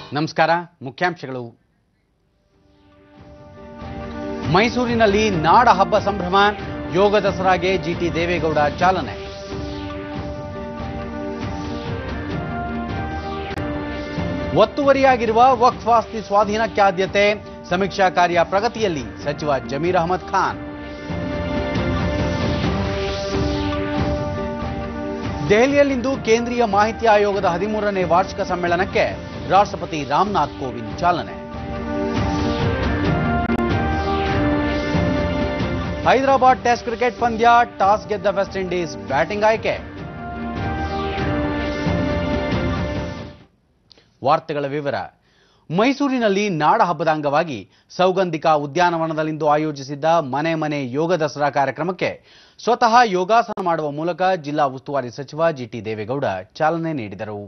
ನಮಸ್ಕಾರ ಮುಖ್ಯಾಂಶಗಳು ಮೈಸೂರಿನಲ್ಲಿ ನಾಡ ಹಬ್ಬ ಸಂಭ್ರಮ ಯೋಗ ದಸರಾಗೆ ಜಿಟಿ ದೇವೇಗೌಡ ಚಾಲನೆ ಒತ್ತುವರಿಯಾಗಿರುವ ವಕ್ಫ್ ಆಸ್ತಿ ಸ್ವಾಧೀನಕ್ಕೆ ಆದ್ಯತೆ ಸಮೀಕ್ಷಾ ಕಾರ್ಯ ಪ್ರಗತಿಯಲ್ಲಿ ಸಚಿವ ಜಮೀರ್ ಅಹಮದ್ ಖಾನ್ ದೆಹಲಿಯಲ್ಲಿಂದು ಕೇಂದ್ರೀಯ ಮಾಹಿತಿ ಆಯೋಗದ ಹದಿಮೂರನೇ ವಾರ್ಷಿಕ ಸಮ್ಮೇಳನಕ್ಕೆ ರಾಷ್ಟ್ರಪತಿ ರಾಮನಾಥ್ ಕೋವಿಂದ್ ಚಾಲನೆ ಹೈದರಾಬಾದ್ ಟೆಸ್ಟ್ ಕ್ರಿಕೆಟ್ ಪಂದ್ಯ ಟಾಸ್ ಗೆದ್ದ ವೆಸ್ಟ್ ಇಂಡೀಸ್ ಬ್ಯಾಟಿಂಗ್ ಆಯ್ಕೆ ವಾರ್ತೆಗಳ ವಿವರ ಮೈಸೂರಿನಲ್ಲಿ ನಾಡ ಹಬ್ಬದ ಅಂಗವಾಗಿ ಸೌಗಂಧಿಕ ಉದ್ಯಾನವನದಲ್ಲಿಂದು ಆಯೋಜಿಸಿದ್ದ ಮನೆ ಮನೆ ಯೋಗ ದಸರಾ ಕಾರ್ಯಕ್ರಮಕ್ಕೆ ಸ್ವತಃ ಯೋಗಾಸನ ಮಾಡುವ ಮೂಲಕ ಜಿಲ್ಲಾ ಉಸ್ತುವಾರಿ ಸಚಿವ ಜಿಟಿ ದೇವೇಗೌಡ ಚಾಲನೆ ನೀಡಿದರು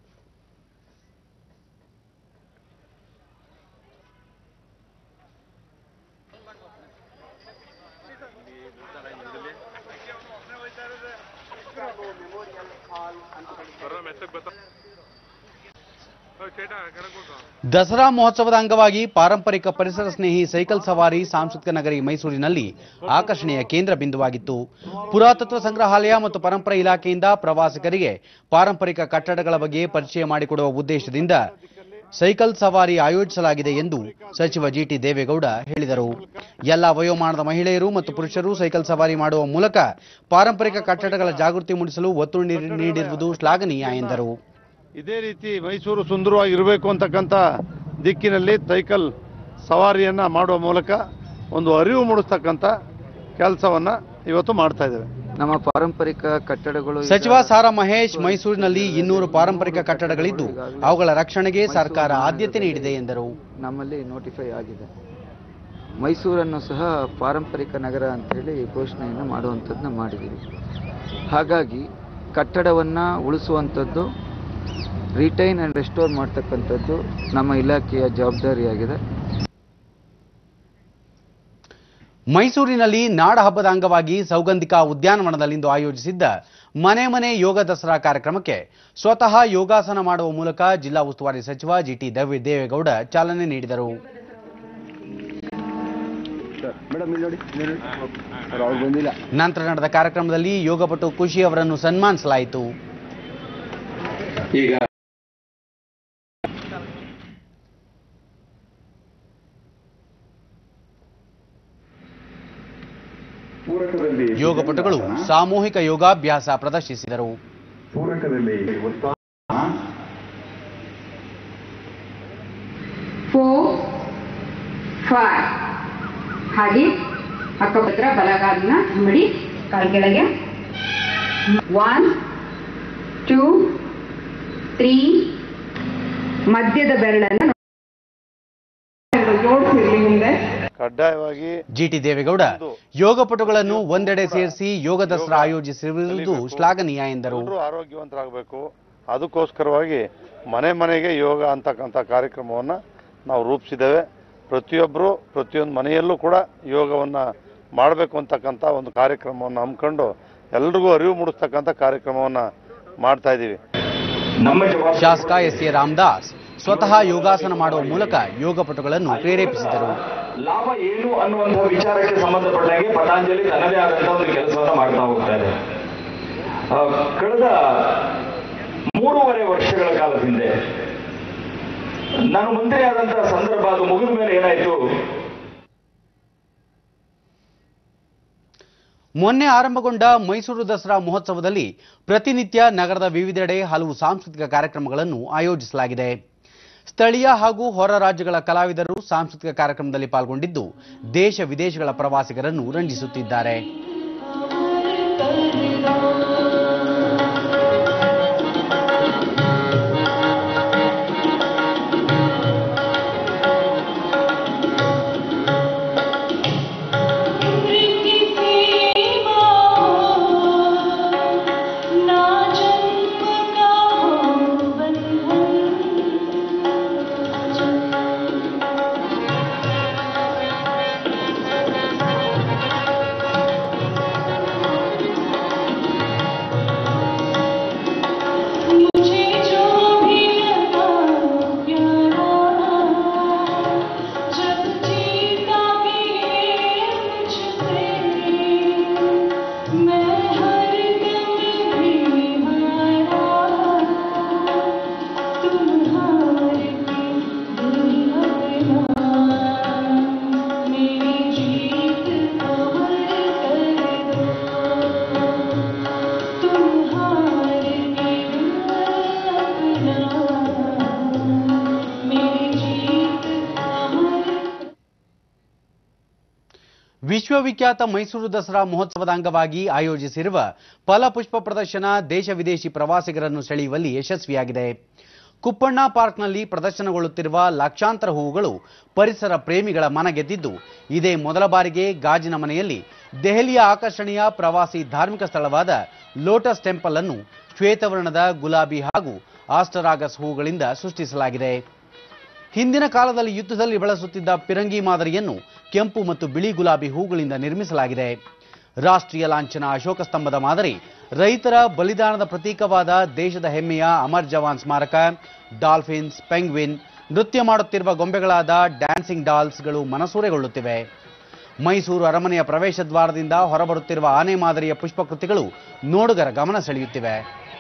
ದಸರಾ ಮಹೋತ್ಸವದ ಅಂಗವಾಗಿ ಪಾರಂಪರಿಕ ಪರಿಸರ ಸ್ನೇಹಿ ಸೈಕಲ್ ಸವಾರಿ ಸಾಂಸ್ಕೃತಿಕ ನಗರಿ ಮೈಸೂರಿನಲ್ಲಿ ಆಕರ್ಷಣೆಯ ಕೇಂದ್ರ ಬಿಂದುವಾಗಿತ್ತು ಪುರಾತತ್ವ ಸಂಗ್ರಹಾಲಯ ಮತ್ತು ಪರಂಪರೆ ಇಲಾಖೆಯಿಂದ ಪ್ರವಾಸಿಗರಿಗೆ ಪಾರಂಪರಿಕ ಕಟ್ಟಡಗಳ ಬಗ್ಗೆ ಪರಿಚಯ ಮಾಡಿಕೊಡುವ ಉದ್ದೇಶದಿಂದ ಸೈಕಲ್ ಸವಾರಿ ಆಯೋಜಿಸಲಾಗಿದೆ ಎಂದು ಸಚಿವ ಜಿಟಿ ದೇವೇಗೌಡ ಹೇಳಿದರು ಎಲ್ಲ ವಯೋಮಾನದ ಮಹಿಳೆಯರು ಮತ್ತು ಪುರುಷರು ಸೈಕಲ್ ಸವಾರಿ ಮಾಡುವ ಮೂಲಕ ಪಾರಂಪರಿಕ ಕಟ್ಟಡಗಳ ಜಾಗೃತಿ ಮೂಡಿಸಲು ಒತ್ತು ನೀಡಿ- ನೀಡಿರುವುದು ಶ್ಲಾಘನೀಯ ಎಂದರು ಇದೇ ರೀತಿ ಮೈಸೂರು ಸುಂದರವಾಗಿರಬೇಕು ಅಂತಕ್ಕಂಥ ದಿಕ್ಕಿನಲ್ಲಿ ಸೈಕಲ್ ಸವಾರಿಯನ್ನ ಮಾಡುವ ಮೂಲಕ ಒಂದು ಅರಿವು ಮೂಡಿಸ್ತಕ್ಕಂಥ ಕೆಲಸವನ್ನ ಇವತ್ತು ಮಾಡ್ತಾ ಇದ್ದೇವೆ ನಮ್ಮ ಪಾರಂಪರಿಕ ಕಟ್ಟಡಗಳು ಈಗ ಸಚಿವ ಸಾರಾ ಮಹೇಶ್ ಮೈಸೂರಿನಲ್ಲಿ ಇನ್ನೂರು ಪಾರಂಪರಿಕ ಕಟ್ಟಡಗಳಿದ್ದು ಅವುಗಳ ರಕ್ಷಣೆಗೆ ಸರ್ಕಾರ ಆದ್ಯತೆ ನೀಡಿದೆ ಎಂದರು ನಮ್ಮಲ್ಲಿ ನೋಟಿಫೈ ಆಗಿದೆ ಮೈಸೂರನ್ನು ಸಹ ಪಾರಂಪರಿಕ ನಗರ ಅಂತೇಳಿ ಘೋಷಣೆಯನ್ನು ಮಾಡುವಂಥದ್ದನ್ನ ಮಾಡಿದ್ದೀವಿ ಹಾಗಾಗಿ ಕಟ್ಟಡವನ್ನು ಉಳಿಸುವಂಥದ್ದು ರಿಟೈನ್ ಆ್ಯಂಡ್ ರೆಸ್ಟೋರ್ ಮಾಡ್ತಕ್ಕಂಥದ್ದು ನಮ್ಮ ಇಲಾಖೆಯ ಜವಾಬ್ದಾರಿಯಾಗಿದೆ ಮೈಸೂರಿನಲ್ಲಿ ನಾಡ ಹಬ್ಬದ ಅಂಗವಾಗಿ ಸೌಗಂಧಿಕ ಉದ್ಯಾನವನದಲ್ಲಿಂದು ಆಯೋಜಿಸಿದ್ದ ಮನೆ ಮನೆ ಯೋಗ ದಸರಾ ಕಾರ್ಯಕ್ರಮಕ್ಕೆ ಸ್ವತಃ ಯೋಗಾಸನ ಮಾಡುವ ಮೂಲಕ ಜಿಲ್ಲಾ ಉಸ್ತುವಾರಿ ಸಚಿವ ಜಿಟಿ ದೇವೆ- ದೇವೇಗೌಡ ಚಾಲನೆ ನೀಡಿದರು ನಂತರ ನಡೆದ ಕಾರ್ಯಕ್ರಮದಲ್ಲಿ ಯೋಗಪಟು ಖುಷಿ ಅವರನ್ನು ಸನ್ಮಾನಿಸಲಾಯಿತು ಪೂರಕದಲ್ಲಿ ಯೋಗಪಟುಗಳು ಸಾಮೂಹಿಕ ಯೋಗಾಭ್ಯಾಸ ಪ್ರದರ್ಶಿಸಿದರು ಪೂರಕದಲ್ಲಿ ಉತ್ಸಾಹ ಫೋರ್ ಫೈವ್ ಹಾಗೆ ಅಕ್ಕಪತ್ರ ಬಲಗಾಲನ್ನ ಮಾಡಿ ಕಾಲ್ ಕೆಳಗೆ ಒನ್ ಟೂ ತ್ರೀ ಮಧ್ಯದ ಬೆರಳನ್ನ ಜೋಡಿಸಿರ್ಲಿ ಮುಂದೆ ಕಡ್ಡಾಯವಾಗಿ ಜಿಟಿ ದೇವೇಗೌಡ ಯೋಗಪಟುಗಳನ್ನು ಒಂದೆಡೆ ಸೇರಿಸಿ ಯೋಗ ದಸರಾ ಆಯೋಜಿಸಿರುವುದು ಶ್ಲಾಘನೀಯ ಎಂದರು ಎಲ್ಲರೂ ಆರೋಗ್ಯವಂತರಾಗಬೇಕು ಅದಕ್ಕೋಸ್ಕರವಾಗಿ ಮನೆ ಮನೆಗೆ ಯೋಗ ಅಂತಕ್ಕಂಥ ಕಾರ್ಯಕ್ರಮವನ್ನ ನಾವು ರೂಪಿಸಿದ್ದೇವೆ ಪ್ರತಿಯೊಬ್ಬರು ಪ್ರತಿಯೊಂದು ಮನೆಯಲ್ಲೂ ಕೂಡ ಯೋಗವನ್ನ ಮಾಡಬೇಕು ಅಂತಕ್ಕಂಥ ಒಂದು ಕಾರ್ಯಕ್ರಮವನ್ನು ಹಮ್ಮಿಕೊಂಡು ಎಲ್ರಿಗೂ ಅರಿವು ಮೂಡಿಸ್ತಕ್ಕಂಥ ಕಾರ್ಯಕ್ರಮವನ್ನ ಮಾಡ್ತಾ ಇದ್ದೀವಿ ಶಾಸಕ ಎಸ್ ಎ ರಾಮದಾಸ್ ಸ್ವತಃ ಯೋಗಾಸನ ಮಾಡುವ ಮೂಲಕ ಯೋಗಪಟುಗಳನ್ನು ಪ್ರೇರೇಪಿಸಿದರು ಲಾಭ ಏನು ಅನ್ನುವಂತಹ ವಿಚಾರಕ್ಕೆ ಸಂಬಂಧಪಟ್ಟಂಗೆ ಪತಾಂಜಲಿ ತನ್ನದೇ ಆದಂತಹ ಒಂದು ಕೆಲಸವನ್ನ ಮಾಡ್ತಾ ಹೋಗ್ತಾ ಇದೆ ಆ, ಕಳೆದ ಮೂರುವರೆ ವರ್ಷಗಳ ಕಾಲದ ಹಿಂದೆ ನಾನು ಮಂತ್ರಿ ಆದಂತಹ ಸಂದರ್ಭ ಅದು ಮುಗಿದ ಮೇಲೆ ಏನಾಯ್ತು ಮೊನ್ನೆ ಆರಂಭಗೊಂಡ ಮೈಸೂರು ದಸರಾ ಮಹೋತ್ಸವದಲ್ಲಿ ಪ್ರತಿನಿತ್ಯ ನಗರದ ವಿವಿಧೆಡೆ ಹಲವು ಸಾಂಸ್ಕೃತಿಕ ಕಾರ್ಯಕ್ರಮಗಳನ್ನು ಆಯೋಜಿಸಲಾಗಿದೆ ಸ್ಥಳೀಯ ಹಾಗೂ ಹೊರ ರಾಜ್ಯಗಳ ಕಲಾವಿದರು ಸಾಂಸ್ಕೃತಿಕ ಕಾರ್ಯಕ್ರಮದಲ್ಲಿ ಪಾಲ್ಗೊಂಡಿದ್ದು ದೇಶ ವಿದೇಶಗಳ ಪ್ರವಾಸಿಗರನ್ನು ರಂಜಿಸುತ್ತಿದ್ದಾರೆ की सीमा ना जन्म का हो बंधन ವಿಶ್ವವಿಖ್ಯಾತ ಮೈಸೂರು ದಸರಾ ಮಹೋತ್ಸವದ ಅಂಗವಾಗಿ ಆಯೋಜಿಸಿರುವ ಫಲಪುಷ್ಪ ಪ್ರದರ್ಶನ ದೇಶ ವಿದೇಶಿ ಪ್ರವಾಸಿಗರನ್ನು ಸೆಳೆಯುವಲ್ಲಿ ಯಶಸ್ವಿಯಾಗಿದೆ ಕುಪ್ಪಣ್ಣ ಪಾರ್ಕ್ನಲ್ಲಿ ಪ್ರದರ್ಶನಗೊಳ್ಳುತ್ತಿರುವ ಲಕ್ಷಾಂತರ ಹೂವುಗಳು ಪರಿಸರ ಪ್ರೇಮಿಗಳ ಮನ ಗೆದ್ದಿದ್ದು ಇದೇ ಮೊದಲ ಬಾರಿಗೆ ಗಾಜಿನ ಮನೆಯಲ್ಲಿ ದೆಹಲಿಯ ಆಕರ್ಷಣೆಯ ಪ್ರವಾಸಿ ಧಾರ್ಮಿಕ ಸ್ಥಳವಾದ ಲೋಟಸ್ ಟೆಂಪಲ್ ಅನ್ನು ಶ್ವೇತವರ್ಣದ ಗುಲಾಬಿ ಹಾಗೂ ಆಸ್ಟರಾಗಸ್ ಹೂವುಗಳಿಂದ ಸೃಷ್ಟಿಸಲಾಗಿದೆ ಹಿಂದಿನ ಕಾಲದಲ್ಲಿ ಯುದ್ಧದಲ್ಲಿ ಬಳಸುತ್ತಿದ್ದ ಪಿರಂಗಿ ಮಾದರಿಯನ್ನು ಕೆಂಪು ಮತ್ತು ಬಿಳಿ ಗುಲಾಬಿ ಹೂಗಳಿಂದ ನಿರ್ಮಿಸಲಾಗಿದೆ ರಾಷ್ಟ್ರೀಯ ಲಾಂಛನ ಅಶೋಕ ಸ್ತಂಭದ ಮಾದರಿ ರೈತರ ಬಲಿದಾನದ ಪ್ರತೀಕವಾದ ದೇಶದ ಹೆಮ್ಮೆಯ ಅಮರ್ ಜವಾನ್ ಸ್ಮಾರಕ ಡಾಲ್ಫಿನ್ಸ್ ಪೆಂಗ್ವಿನ್ ನೃತ್ಯ ಮಾಡುತ್ತಿರುವ ಗೊಂಬೆಗಳಾದ ಡ್ಯಾನ್ಸಿಂಗ್ ಡಾಲ್ಸ್ಗಳು ಮನಸೂರೆಗೊಳ್ಳುತ್ತಿವೆ ಮೈಸೂರು ಅರಮನೆಯ ಪ್ರವೇಶ ದ್ವಾರದಿಂದ ಹೊರಬರುತ್ತಿರುವ ಆನೆ ಮಾದರಿಯ ಪುಷ್ಪಕೃತಿಗಳು ನೋಡುಗರ ಗಮನ ಸೆಳೆಯುತ್ತಿವೆ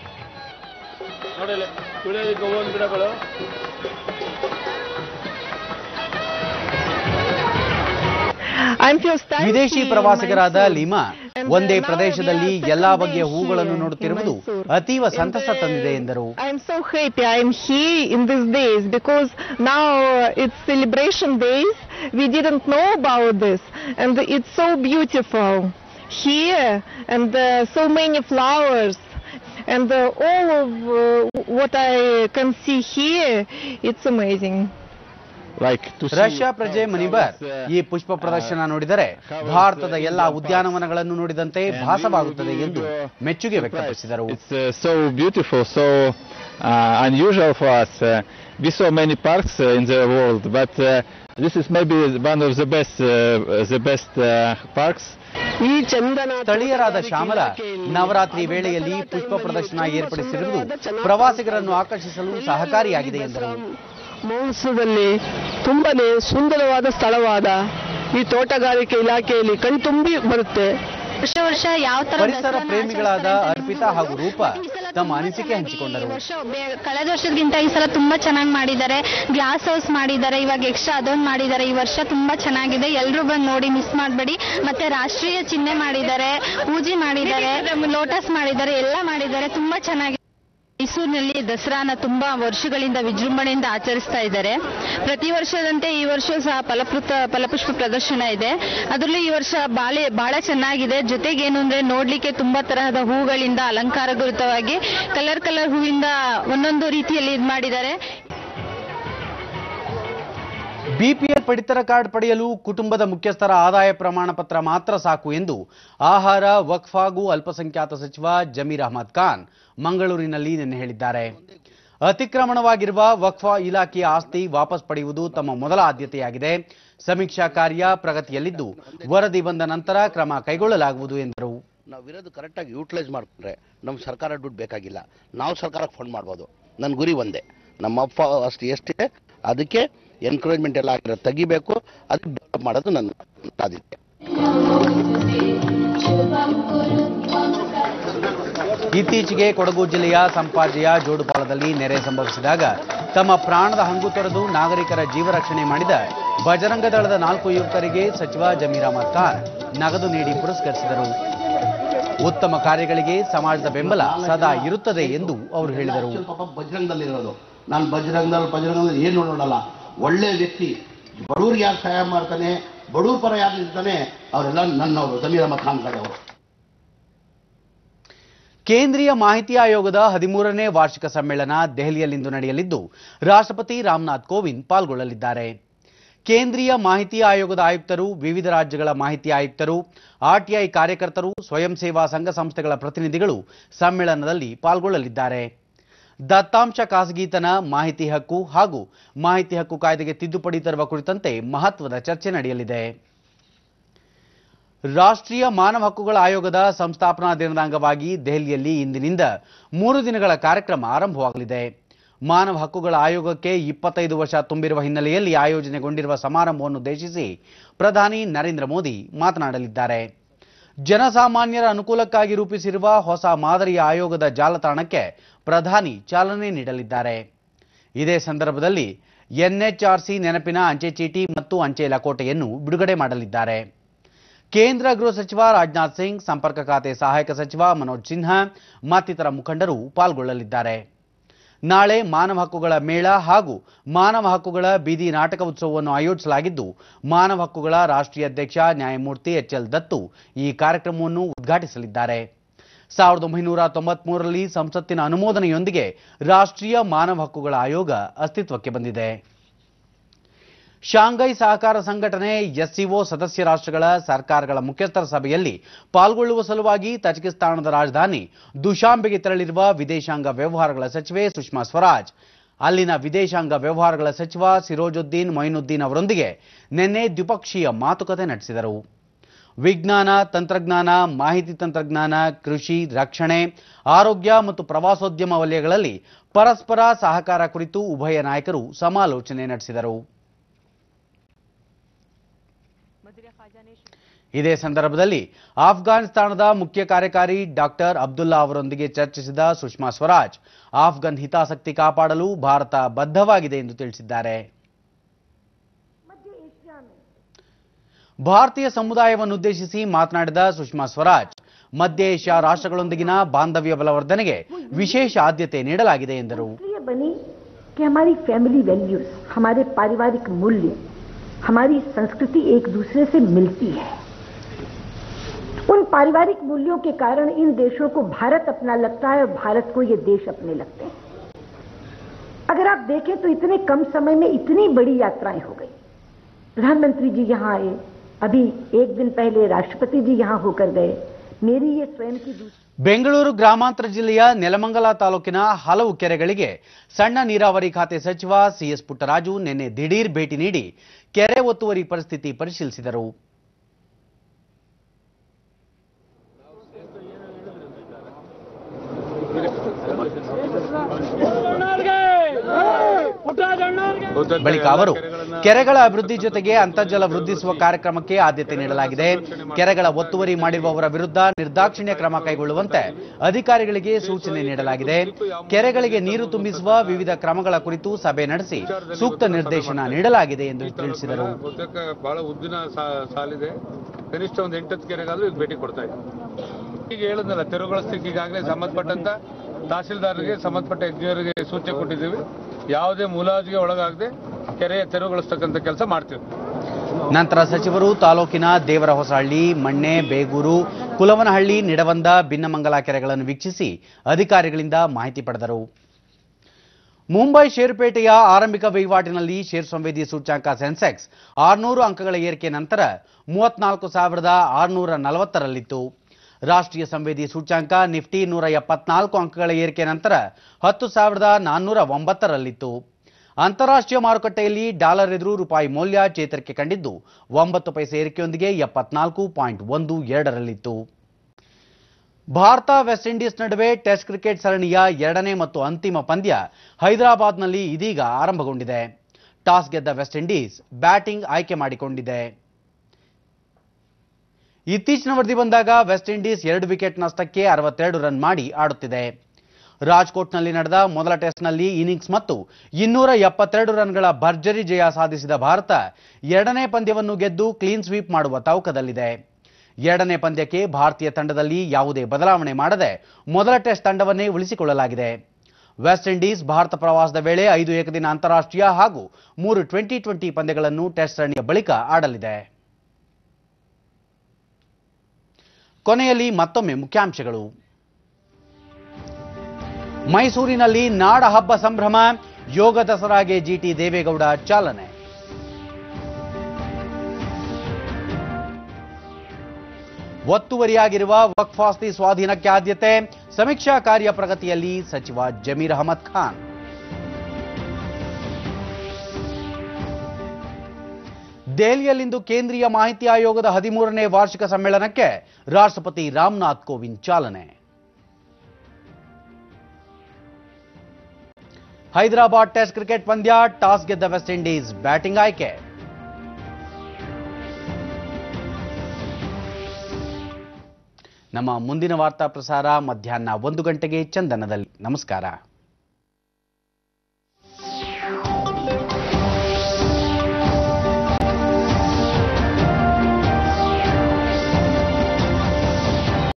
ವಿದೇಶಿ ಪ್ರವಾಸಿಗರಾದ ಲೀಮಾ ಒಂದೇ ಪ್ರದೇಶದಲ್ಲಿ ಎಲ್ಲಾ ಬಗೆಯ ಹೂಗಳನ್ನು ನೋಡುತ್ತಿರುವುದು ಅತೀವ ಸಂತಸ ತಂದಿದೆ ಎಂದರು I am so happy I am here in these days because now uh, it's celebration days. We didn't know about this and it's so beautiful here and uh, so many flowers and uh, all of uh, what I can see here, it's amazing. Russia ಪ್ರಜೆ ಮನಿಬರ್ ಈ ಪುಷ್ಪ ಪ್ರದರ್ಶನ ನೋಡಿದರೆ ಭಾರತದ ಎಲ್ಲಾ ಉದ್ಯಾನವನಗಳನ್ನು ನೋಡಿದಂತೆ ಭಾಸವಾಗುತ್ತದೆ ಎಂದು ಮೆಚ್ಚುಗೆ ವ್ಯಕ್ತಪಡಿಸಿದರು It's uh, so beautiful, so uh, unusual for us. Uh, we saw many parks uh, in the world, but uh, this is maybe one of the best, uh, the best uh, parks. ಈ ಚಂದನ ಸ್ಥಳೀಯರಾದ ಶ್ಯಾಮಲ ನವರಾತ್ರಿ ವೇಳೆಯಲ್ಲಿ ಪುಷ್ಪ ಪ್ರದರ್ಶನ ಏರ್ಪಡಿಸಿರುವುದು ಪ್ರವಾಸಿಗರನ್ನು ಆಕರ್ಷಿಸಲು ಸಹಕಾರಿಯಾಗಿದೆ ಎಂದರು ಮಹೋತ್ಸವದಲ್ಲಿ ತುಂಬಾನೇ ಸುಂದರವಾದ ಸ್ಥಳವಾದ ಈ ತೋಟಗಾರಿಕೆ ಇಲಾಖೆಯಲ್ಲಿ ಕಣ್ತುಂಬಿ ಬರುತ್ತೆ ವರ್ಷ ವರ್ಷ ಯಾವ ತರ ಪರಿಸರ ದಸರಾನ ಪ್ರೇಮಿಗಳಾದ ಆಚರಿಸ್ತಾರೆ ಅರ್ಪಿತಾ ಹಾಗೂ ರೂಪ ತಮ್ಮ ಅನಿಸಿಕೆ ಹಂಚಿಕೊಂಡರು ಈ ವರ್ಷ ಬೇ- ಕಳೆದ ವರ್ಷಕ್ಕಿಂತ ಈ ಸಲ ತುಂಬಾ ಚೆನ್ನಾಗಿ ಮಾಡಿದ್ದಾರೆ ಗ್ಲಾಸ್ ಹೌಸ್ ಮಾಡಿದ್ದಾರೆ ಇವಾಗ ಎಕ್ಸ್ಟ್ರಾ ಅದೊಂದು ಮಾಡಿದ್ದಾರೆ ಈ ವರ್ಷ ತುಂಬಾ ಚೆನ್ನಾಗಿದೆ ಎಲ್ಲರೂ ಬಂದು ನೋಡಿ ಮಿಸ್ ಮಾಡಬೇಡಿ ಮತ್ತೆ ರಾಷ್ಟ್ರೀಯ ಚಿಹ್ನೆ ಮಾಡಿದ್ದಾರೆ ಪೂಜೆ ಮಾಡಿದ್ದಾರೆ ಲೋಟಸ್ ಮಾಡಿದ್ದಾರೆ ಎಲ್ಲ ಮಾಡಿದ್ದಾರೆ ತುಂಬಾ ಚೆನ್ನಾಗಿದೆ ಮೈಸೂರಿನಲ್ಲಿ ದಸರಾನ ತುಂಬಾ ವರ್ಷಗಳಿಂದ ವಿಜೃಂಭಣೆಯಿಂದ ಆಚರಿಸ್ತಾ ಇದ್ದಾರೆ ಪ್ರತಿ ವರ್ಷದಂತೆ ಈ ವರ್ಷ ಸಹ ಫಲಪೃತ ಫಲಪುಷ್ಪ ಪ್ರದರ್ಶನ ಇದೆ ಅದರಲ್ಲೂ ಈ ವರ್ಷ ಬಾಳೆ ಬಹಳ ಚೆನ್ನಾಗಿದೆ ಜೊತೆಗೆ ಏನು ಅಂದ್ರೆ ನೋಡ್ಲಿಕ್ಕೆ ತುಂಬಾ ತರಹದ ಹೂಗಳಿಂದ ಅಲಂಕಾರಗೊಳಿತವಾಗಿ ಕಲರ್ ಕಲರ್ ಹೂವಿಂದ ಒಂದೊಂದು ರೀತಿಯಲ್ಲಿ ಇದು ಮಾಡಿದ್ದಾರೆ ಬಿಪಿಎಲ್ ಪಡಿತರ ಕಾರ್ಡ್ ಪಡೆಯಲು ಕುಟುಂಬದ ಮುಖ್ಯಸ್ಥರ ಆದಾಯ ಪ್ರಮಾಣ ಪತ್ರ ಮಾತ್ರ ಸಾಕು ಎಂದು ಆಹಾರ ವಕ್ಫ್ ಹಾಗೂ ಅಲ್ಪಸಂಖ್ಯಾತ ಸಚಿವ ಜಮೀರ್ ಅಹಮದ್ ಖಾನ್ ಮಂಗಳೂರಿನಲ್ಲಿ ನಿನ್ನೆ ಹೇಳಿದ್ದಾರೆ ಅತಿಕ್ರಮಣವಾಗಿರುವ ವಕ್ಫ್ ಇಲಾಖೆಯ ಆಸ್ತಿ ವಾಪಸ್ ಪಡೆಯುವುದು ತಮ್ಮ ಮೊದಲ ಆದ್ಯತೆಯಾಗಿದೆ ಸಮೀಕ್ಷಾ ಕಾರ್ಯ ಪ್ರಗತಿಯಲ್ಲಿದ್ದು ವರದಿ ಬಂದ ನಂತರ ಕ್ರಮ ಕೈಗೊಳ್ಳಲಾಗುವುದು ಎಂದರು ನಾವು ಇರೋದು ಕರೆಕ್ಟಾಗಿ ಯೂಟಿಲೈಸ್ ಮಾಡಿಕೊಂಡ್ರೆ ನಮ್ಮ ಸರ್ಕಾರ ದುಡ್ಡು ಬೇಕಾಗಿಲ್ಲ ನಾವು ಸರ್ಕಾರಕ್ಕೆ ಫಂಡ್ ಮಾಡ್ಬೋದು ನನ್ನ ಗುರಿ ಒಂದೇ ನಮ್ಮ ಅಪ್ಪ ಅಷ್ಟು ಎಷ್ಟಿದೆ ಅದಕ್ಕೆ ಎನ್ಕರೇಜ್ಮೆಂಟ್ ಎಲ್ಲ ಆಗಿರೋದು ತೆಗಿಬೇಕು ಅದಕ್ಕೆ ಡೆವಲಪ್ ಮಾಡೋದು ನನ್ನ ಆದ್ಯತೆ ಇತ್ತೀಚೆಗೆ ಕೊಡಗು ಜಿಲ್ಲೆಯ ಸಂಪಾಜೆಯ ಜೋಡುಪಾಲದಲ್ಲಿ ನೆರೆ ಸಂಭವಿಸಿದಾಗ ತಮ್ಮ ಪ್ರಾಣದ ಹಂಗು ತೊರೆದು ನಾಗರಿಕರ ಜೀವ ರಕ್ಷಣೆ ಮಾಡಿದ ಬಜರಂಗ ದಳದ ನಾಲ್ಕು ಯುವಕರಿಗೆ ಸಚಿವ ಜಮೀರ್ ಅಹಮದ್ ಖಾನ್ ನಗದು ನೀಡಿ ಪುರಸ್ಕರಿಸಿದರು ಉತ್ತಮ ಕಾರ್ಯಗಳಿಗೆ ಸಮಾಜದ ಬೆಂಬಲ ಸದಾ ಇರುತ್ತದೆ ಎಂದು ಅವರು ಹೇಳಿದರು ಪಾಪ ಬಜರಂಗದಲ್ಲಿ ಇರೋದು ನಾನು ಬಜರಂಗದಲ್ಲಿ ಬಜರಂಗದಲ್ಲಿ ಏನು ನೋಡೋಣ ಒಳ್ಳೆ ವ್ಯಕ್ತಿ ಬಡವ್ರಿಗೆ ಯಾರು ಸಹಾಯ ಮಾಡ್ತಾನೆ ಬಡವ್ರ ಪರ ಯಾರು ನಿಲ್ತಾನೆ ಅವರೆಲ್ಲ ನನ್ನವರು ಸಮೀರ್ ಅಹಮದ್ ಖಾನ್ ಕಡೆ ಅವರು ಕೇಂದ್ರೀಯ ಮಾಹಿತಿ ಆಯೋಗದ ಹದಿಮೂರನೇ ವಾರ್ಷಿಕ ಸಮ್ಮೇಳನ ದೆಹಲಿಯಲ್ಲಿಂದು ನಡೆಯಲಿದ್ದು ರಾಷ್ಟ್ರಪತಿ ರಾಮನಾಥ್ ಕೋವಿಂದ್ ಪಾಲ್ಗೊಳ್ಳಲಿದ್ದಾರೆ ಕೇಂದ್ರೀಯ ಮಾಹಿತಿ ಆಯೋಗದ ಆಯುಕ್ತರು ವಿವಿಧ ರಾಜ್ಯಗಳ ಮಾಹಿತಿ ಆಯುಕ್ತರು ಆರ್ಟಿಐ ಕಾರ್ಯಕರ್ತರು ಸ್ವಯಂ ಸೇವಾ ಸಂಘ ಸಂಸ್ಥೆಗಳ ಪ್ರತಿನಿಧಿಗಳು ಸಮ್ಮೇಳನದಲ್ಲಿ ಪಾಲ್ಗೊಳ್ಳಲಿದ್ದಾರೆ ದತ್ತಾಂಶ ಖಾಸಗಿತನ ಮಾಹಿತಿ ಹಕ್ಕು ಹಾಗೂ ಮಾಹಿತಿ ಹಕ್ಕು ಕಾಯ್ದೆಗೆ ತಿದ್ದುಪಡಿ ತರುವ ಕುರಿತಂತೆ ಮಹತ್ವದ ಚರ್ಚೆ ನಡೆಯಲಿದೆ ರಾಷ್ಟ್ರೀಯ ಮಾನವ ಹಕ್ಕುಗಳ ಆಯೋಗದ ಸಂಸ್ಥಾಪನಾ ದಿನದ ಅಂಗವಾಗಿ ದೆಹಲಿಯಲ್ಲಿ ಇಂದಿನಿಂದ ಮೂರು ದಿನಗಳ ಕಾರ್ಯಕ್ರಮ ಆರಂಭವಾಗಲಿದೆ ಮಾನವ ಹಕ್ಕುಗಳ ಆಯೋಗಕ್ಕೆ ಇಪ್ಪತ್ತೈದು ವರ್ಷ ತುಂಬಿರುವ ಹಿನ್ನೆಲೆಯಲ್ಲಿ ಆಯೋಜನೆಗೊಂಡಿರುವ ಸಮಾರಂಭವನ್ನು ಉದ್ದೇಶಿಸಿ ಪ್ರಧಾನಿ ನರೇಂದ್ರ ಮೋದಿ ಮಾತನಾಡಲಿದ್ದಾರೆ ಜನಸಾಮಾನ್ಯರ ಅನುಕೂಲಕ್ಕಾಗಿ ರೂಪಿಸಿರುವ ಹೊಸ ಮಾದರಿಯ ಆಯೋಗದ ಜಾಲತಾಣಕ್ಕೆ ಪ್ರಧಾನಿ ಚಾಲನೆ ನೀಡಲಿದ್ದಾರೆ ಇದೇ ಸಂದರ್ಭದಲ್ಲಿ ಎನ್ಎಚ್ಆರ್ಸಿ ನೆನಪಿನ ಅಂಚೆ ಚೀಟಿ ಮತ್ತು ಅಂಚೆ ಲಕೋಟೆಯನ್ನು ಬಿಡುಗಡೆ ಮಾಡಲಿದ್ದಾರೆ ಕೇಂದ್ರ ಗೃಹ ಸಚಿವ ರಾಜನಾಥ್ ಸಿಂಗ್ ಸಂಪರ್ಕ ಖಾತೆ ಸಹಾಯಕ ಸಚಿವ ಮನೋಜ್ ಸಿನ್ಹಾ ಮತ್ತಿತರ ಮುಖಂಡರು ಪಾಲ್ಗೊಳ್ಳಲಿದ್ದಾರೆ ನಾಳೆ ಮಾನವ ಹಕ್ಕುಗಳ ಮೇಳ ಹಾಗೂ ಮಾನವ ಹಕ್ಕುಗಳ ಬೀದಿ ನಾಟಕ ಉತ್ಸವವನ್ನು ಆಯೋಜಿಸಲಾಗಿದ್ದು ಮಾನವ ಹಕ್ಕುಗಳ ರಾಷ್ಟ್ರೀಯ ಅಧ್ಯಕ್ಷ ನ್ಯಾಯಮೂರ್ತಿ ಎಚ್ ಎಲ್ ದತ್ತು ಈ ಕಾರ್ಯಕ್ರಮವನ್ನು ಉದ್ಘಾಟಿಸಲಿದ್ದಾರೆ ಸಾವಿರದ ಒಂಬೈನೂರ ತೊಂಬತ್ಮೂರರಲ್ಲಿ ಸಂಸತ್ತಿನ ಅನುಮೋದನೆಯೊಂದಿಗೆ ರಾಷ್ಟ್ರೀಯ ಮಾನವ ಹಕ್ಕುಗಳ ಆಯೋಗ ಅಸ್ತಿತ್ವಕ್ಕೆ ಬಂದಿದೆ ಶಾಂಘೈ ಸಹಕಾರ ಸಂಘಟನೆ ಎಸ್ಸಿಒ ಸದಸ್ಯ ರಾಷ್ಟ್ರಗಳ ಸರ್ಕಾರಗಳ ಮುಖ್ಯಸ್ಥರ ಸಭೆಯಲ್ಲಿ ಪಾಲ್ಗೊಳ್ಳುವ ಸಲುವಾಗಿ ತಜಿಕಿಸ್ತಾನದ ರಾಜಧಾನಿ ದುಶಾಂಬೆಗೆ ತೆರಳಿರುವ ವಿದೇಶಾಂಗ ವ್ಯವಹಾರಗಳ ಸಚಿವೆ ಸುಷ್ಮಾ ಸ್ವರಾಜ್ ಅಲ್ಲಿನ ವಿದೇಶಾಂಗ ವ್ಯವಹಾರಗಳ ಸಚಿವ ಸಿರೋಜುದ್ದೀನ್ ಮೊಯಿನುದ್ದೀನ್ ಅವರೊಂದಿಗೆ ನಿನ್ನೆ ದ್ವಿಪಕ್ಷೀಯ ಮಾತುಕತೆ ನಡೆಸಿದರು ವಿಜ್ಞಾನ ತಂತ್ರಜ್ಞಾನ ಮಾಹಿತಿ ತಂತ್ರಜ್ಞಾನ ಕೃಷಿ ರಕ್ಷಣೆ ಆರೋಗ್ಯ ಮತ್ತು ಪ್ರವಾಸೋದ್ಯಮ ವಲಯಗಳಲ್ಲಿ ಪರಸ್ಪರ ಸಹಕಾರ ಕುರಿತು ಉಭಯ ನಾಯಕರು ಸಮಾಲೋಚನೆ ನಡೆಸಿದರು ಇದೇ ಸಂದರ್ಭದಲ್ಲಿ ಆಫ್ಘಾನಿಸ್ತಾನದ ಮುಖ್ಯ ಕಾರ್ಯಕಾರಿ ಡಾಕ್ಟರ್ ಅಬ್ದುಲ್ಲಾ ಅವರೊಂದಿಗೆ ಚರ್ಚಿಸಿದ ಸುಷ್ಮಾ ಸ್ವರಾಜ್ ಆಫ್ಘನ್ ಹಿತಾಸಕ್ತಿ ಕಾಪಾಡಲು ಭಾರತ ಬದ್ಧವಾಗಿದೆ ಎಂದು ತಿಳಿಸಿದ್ದಾರೆ ಭಾರತೀಯ ಸಮುದಾಯವನ್ನುದ್ದೇಶಿಸಿ ಮಾತನಾಡಿದ ಸುಷ್ಮಾ ಸ್ವರಾಜ್ ಮಧ್ಯ ಏಷ್ಯಾ ರಾಷ್ಟ್ರಗಳೊಂದಿಗಿನ ಬಾಂಧವ್ಯ ಬಲವರ್ಧನೆಗೆ ವಿಶೇಷ ಆದ್ಯತೆ ನೀಡಲಾಗಿದೆ ಎಂದರು इसलिए बनी कि हमारी फैमिली वैल्यूज हमारे पारिवारिक मूल्य हमारी संस्कृति एक दूसरे से मिलती है उन पारिवारिक मूल्यों के कारण इन देशों को भारत अपना लगता है और भारत को ये देश अपने लगते हैं अगर आप देखें तो इतने कम समय में इतनी बड़ी यात्राएं हो गई प्रधानमंत्री जी यहाँ आए अभी एक दिन पहले राष्ट्रपति जी यहाँ होकर गए मेरी ये स्वयं की दूसरी ಬೆಂಗಳೂರು ಗ್ರಾಮಾಂತರ ಜಿಲ್ಲೆಯ ನೆಲಮಂಗಲ ತಾಲೂಕಿನ ಹಲವು ಕೆರೆಗಳಿಗೆ ಸಣ್ಣ ನೀರಾವರಿ ಖಾತೆ ಸಚಿವ ಸಿಎಸ್ ಪುಟ್ಟರಾಜು ನಿನ್ನೆ ದಿಢೀರ್ ಭೇಟಿ ನೀಡಿ ಕೆರೆ ಒತ್ತುವರಿ ಪರಿಸ್ಥಿತಿ ಪರಿಶೀಲಿಸಿದರು ಬಳಿಕ ಅವರು ಕೆರೆಗಳ ಅಭಿವೃದ್ಧಿ ಜೊತೆಗೆ ಅಂತರ್ಜಲ ವೃದ್ಧಿಸುವ ಕಾರ್ಯಕ್ರಮಕ್ಕೆ ಆದ್ಯತೆ ನೀಡಲಾಗಿದೆ ಕೆರೆಗಳ ಒತ್ತುವರಿ ಮಾಡಿರುವವರ ವಿರುದ್ಧ ನಿರ್ದಾಕ್ಷಿಣ್ಯ ಕ್ರಮ ಕೈಗೊಳ್ಳುವಂತೆ ಅಧಿಕಾರಿಗಳಿಗೆ ಸೂಚನೆ ನೀಡಲಾಗಿದೆ ಕೆರೆಗಳಿಗೆ ನೀರು ತುಂಬಿಸುವ ವಿವಿಧ ಕ್ರಮಗಳ ಕುರಿತು ಸಭೆ ನಡೆಸಿ ಸೂಕ್ತ ನಿರ್ದೇಶನ ನೀಡಲಾಗಿದೆ ಎಂದು ತಿಳಿಸಿದರು ಬಹುತೇಕ ಬಹಳ ಉದ್ದಿನ ಸಾ- ಸಾಲಿದೆ ಕನಿಷ್ಠ ಒಂದು ಎಂಟತ್ತು ಕೆರೆಗಾದ್ರೂ ಇದು ಭೇಟಿ ಕೊಡ್ತಾ ಇದೆ ಈಗ ಹೇಳಿದ್ನಲ್ಲ ತೆರವುಗಳ ಸ್ಥಿತಿ ಈಗಾಗಲೇ ಸಂಬಂಧಪಟ್ಟಂತ ತಹಸೀಲ್ದಾರರಿಗೆ ಸಂಬಂಧಪಟ್ಟ ಇಂಜಿನಿಯರ್ಗೆ ಸೂಚನೆ ಕೊಟ್ಟಿದ್ದೀವಿ ಯಾವುದೇ ಮುಲಾಜಿಗೆ ಒಳಗಾಗದೆ ಕೆರೆಯ ತೆರವುಗೊಳಿಸ್ತಕ್ಕಂಥ ಕೆಲಸ ಮಾಡ್ತೀವಿ ನಂತರ ಸಚಿವರು ತಾಲೂಕಿನ ದೇವರಹೊಸಹಳ್ಳಿ ಮಣ್ಣೆ ಬೇಗೂರು ಕುಲವನಹಳ್ಳಿ ನಿಡವಂದ ಭಿನ್ನಮಂಗಲ ಕೆರೆಗಳನ್ನು ವೀಕ್ಷಿಸಿ ಅಧಿಕಾರಿಗಳಿಂದ ಮಾಹಿತಿ ಪಡೆದರು ಮುಂಬೈ ಷೇರುಪೇಟೆಯ ಆರಂಭಿಕ ವಹಿವಾಟಿನಲ್ಲಿ ಷೇರು ಸಂವೇದಿ ಸೂಚ್ಯಾಂಕ ಸೆನ್ಸೆಕ್ಸ್ ಆರುನೂರು ಅಂಕಗಳ ಏರಿಕೆ ನಂತರ ಮೂವತ್ನಾಲ್ಕು ಸಾವಿರದ ಆರುನೂರ ನಲವತ್ತರಲ್ಲಿತ್ತು ರಾಷ್ಟ್ರೀಯ ಸಂವೇದಿ ಸೂಚ್ಯಾಂಕ ನಿಫ್ಟಿ ನೂರ ಎಪ್ಪತ್ನಾಲ್ಕು ಅಂಕಗಳ ಏರಿಕೆ ನಂತರ ಹತ್ತು ಸಾವಿರದ ನಾನ್ನೂರ ಒಂಬತ್ತರಲ್ಲಿತ್ತು ಅಂತಾರಾಷ್ಟ್ರೀಯ ಮಾರುಕಟ್ಟೆಯಲ್ಲಿ ಡಾಲರ್ ಎದುರು ರೂಪಾಯಿ ಮೌಲ್ಯ ಚೇತರಿಕೆ ಕಂಡಿದ್ದು ಒಂಬತ್ತು ಪೈಸೆ ಏರಿಕೆಯೊಂದಿಗೆ ಎಪ್ಪತ್ನಾಲ್ಕು ಪಾಯಿಂಟ್ ಒಂದು ಎರಡರಲ್ಲಿತ್ತು ಭಾರತ ವೆಸ್ಟ್ ಇಂಡೀಸ್ ನಡುವೆ ಟೆಸ್ಟ್ ಕ್ರಿಕೆಟ್ ಸರಣಿಯ ಎರಡನೇ ಮತ್ತು ಅಂತಿಮ ಪಂದ್ಯ ಹೈದರಾಬಾದ್ನಲ್ಲಿ ಇದೀಗ ಆರಂಭಗೊಂಡಿದೆ ಟಾಸ್ ಗೆದ್ದ ವೆಸ್ಟ್ ಇಂಡೀಸ್ ಬ್ಯಾಟಿಂಗ್ ಆಯ್ಕೆ ಮಾಡಿಕೊಂಡಿದೆ ಇತ್ತೀಚಿನ ವರದಿ ಬಂದಾಗ ವೆಸ್ಟ್ ಇಂಡೀಸ್ ಎರಡು ವಿಕೆಟ್ ನಷ್ಟಕ್ಕೆ ಅರವತ್ತೆರಡು ರನ್ ಮಾಡಿ ಆಡುತ್ತಿದೆ ರಾಜ್ಕೋಟ್ನಲ್ಲಿ ನಡೆದ ಮೊದಲ ಟೆಸ್ಟ್ನಲ್ಲಿ ಇನ್ನಿಂಗ್ಸ್ ಮತ್ತು ಇನ್ನೂರ ಎಪ್ಪತ್ತೆರಡು ರನ್ಗಳ ಭರ್ಜರಿ ಜಯ ಸಾಧಿಸಿದ ಭಾರತ ಎರಡನೇ ಪಂದ್ಯವನ್ನು ಗೆದ್ದು ಕ್ಲೀನ್ ಸ್ವೀಪ್ ಮಾಡುವ ತವಕದಲ್ಲಿದೆ ಎರಡನೇ ಪಂದ್ಯಕ್ಕೆ ಭಾರತೀಯ ತಂಡದಲ್ಲಿ ಯಾವುದೇ ಬದಲಾವಣೆ ಮಾಡದೆ ಮೊದಲ ಟೆಸ್ಟ್ ತಂಡವನ್ನೇ ಉಳಿಸಿಕೊಳ್ಳಲಾಗಿದೆ ವೆಸ್ಟ್ ಇಂಡೀಸ್ ಭಾರತ ಪ್ರವಾಸದ ವೇಳೆ ಐದು ಏಕದಿನ ಅಂತಾರಾಷ್ಟ್ರೀಯ ಹಾಗೂ ಮೂರು ಟ್ವೆಂಟಿ ಟ್ವೆಂಟಿ ಪಂದ್ಯಗಳನ್ನು ಟೆಸ್ಟ್ ಸರಣಿಯ ಬಳಿಕ ಆಡಲಿದೆ ಕೊನೆಯಲ್ಲಿ ಮತ್ತೊಮ್ಮೆ ಮುಖ್ಯಾಂಶಗಳು ಮೈಸೂರಿನಲ್ಲಿ ನಾಡ ಹಬ್ಬ ಸಂಭ್ರಮ ಯೋಗ ದಸರಾಗೆ ಜಿಟಿ ದೇವೇಗೌಡ ಚಾಲನೆ ಒತ್ತುವರಿಯಾಗಿರುವ ವಕ್ಫ್ ಆಸ್ತಿ ಸ್ವಾಧೀನಕ್ಕೆ ಆದ್ಯತೆ ಸಮೀಕ್ಷಾ ಕಾರ್ಯ ಪ್ರಗತಿಯಲ್ಲಿ ಸಚಿವ ಜಮೀರ್ ಅಹಮದ್ ಖಾನ್ ದೆಹಲಿಯಲ್ಲಿಂದು ಕೇಂದ್ರೀಯ ಮಾಹಿತಿ ಆಯೋಗದ ಹದಿಮೂರನೇ ವಾರ್ಷಿಕ ಸಮ್ಮೇಳನಕ್ಕೆ ರಾಷ್ಟ್ರಪತಿ ರಾಮನಾಥ್ ಕೋವಿಂದ್ ಚಾಲನೆ ಹೈದರಾಬಾದ್ ಟೆಸ್ಟ್ ಕ್ರಿಕೆಟ್ ಪಂದ್ಯ ಟಾಸ್ ಗೆದ್ದ ವೆಸ್ಟ್ ಇಂಡೀಸ್ ಬ್ಯಾಟಿಂಗ್ ಆಯ್ಕೆ ನಮ್ಮ ಮುಂದಿನ ವಾರ್ತಾ ಪ್ರಸಾರ ಮಧ್ಯಾಹ್ನ ಒಂದು ಗಂಟೆಗೆ ಚಂದನದಲ್ಲಿ ನಮಸ್ಕಾರ